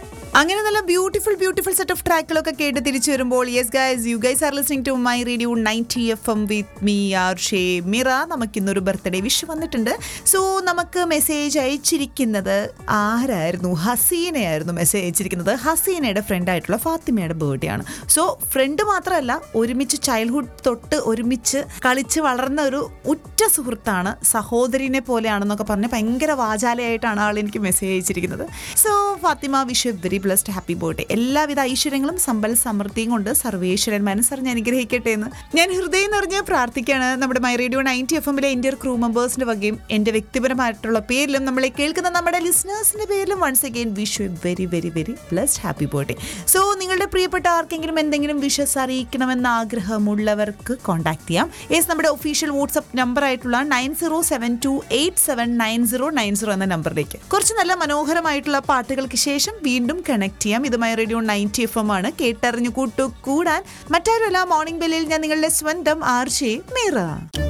അങ്ങനെ നല്ല beautiful beautiful set of ട്രാക്കുകളൊക്കെ കേട്ട് തിരിച്ചു വരുമ്പോൾ yes guys you guys are listening to my radio ninety F M with me ആർ ഷേ മിറ നമുക്കിന്നൊരു ബർത്ത്ഡേ വിഷ് വന്നിട്ടുണ്ട് സോ നമുക്ക് മെസ്സേജ് അയച്ചിരിക്കുന്നത് ആരായിരുന്നു ഹസീനയായിരുന്നു മെസ്സേജ് അയച്ചിരിക്കുന്നത് ഹസീനയുടെ ഫ്രണ്ട് ആയിട്ടുള്ള ഫാത്തിമയുടെ ബർത്ത്ഡേ ആണ് സോ ഫ്രണ്ട് മാത്രമല്ല ഒരുമിച്ച് ചൈൽഡ്ഹുഡ് തൊട്ട് ഒരുമിച്ച് കളിച്ച് വളർന്ന ഒരു ഉറ്റ സുഹൃത്താണ് സഹോദരിനെ പോലെയാണെന്നൊക്കെ പറഞ്ഞ് ഭയങ്കര വാചാലയായിട്ടാണ് ആൾ എനിക്ക് മെസ്സേജ് അയച്ചിരിക്കുന്നത് so Fathima wish very blessed happy birthday എല്ലാവിധ ഐശ്വര്യങ്ങളും സമ്പൽ സമൃദ്ധിയും കൊണ്ട് സർവേശ്വരൻ മനസ്സറിഞ്ഞ് അനുഗ്രഹിക്കട്ടെ എന്ന് ഞാൻ ഹൃദയം നിറഞ്ഞ് പ്രാർത്ഥിക്കുകയാണ് നമ്മുടെ മൈ റേഡിയോ നയൻറ്റി എഫ് എമ്മിലെ എൻ്റെ ക്രൂ മെമ്പേഴ്സിന്റെ വകയും എൻ്റെ വ്യക്തിപരമായിട്ടുള്ള പേരിലും നമ്മളെ കേൾക്കുന്ന നമ്മുടെ ലിസണേഴ്സിന്റെ പേരിലും once again wish you very very very blessed happy birthday so നിങ്ങളുടെ പ്രിയപ്പെട്ട ആർക്കെങ്കിലും എന്തെങ്കിലും വിഷസ് അറിയിക്കണമെന്ന ആഗ്രഹമുള്ളവർക്ക് കോൺടാക്ട് ചെയ്യാം യെസ് നമ്മുടെ ഒഫീഷ്യൽ വാട്സ്ആപ്പ് നമ്പർ ആയിട്ടുള്ള nine zero seven two eight seven nine zero nine zero എന്ന നമ്പറിലേക്ക് കുറച്ച് നല്ല മനോഹരമായിട്ടുള്ള പാട്ടുകൾക്ക് ശേഷം വീണ്ടും കണക്ട് ചെയ്യാം ഇതുമായി റേഡിയോ നയൻറ്റി എഫ് എം ആണ് കേട്ടറിഞ്ഞു കൂട്ടു കൂടാൻ മറ്റാരുമല്ല മോർണിംഗ് ബെല്ലിൽ ഞാൻ നിങ്ങളുടെ സ്വന്തം ആർഷേ മീറ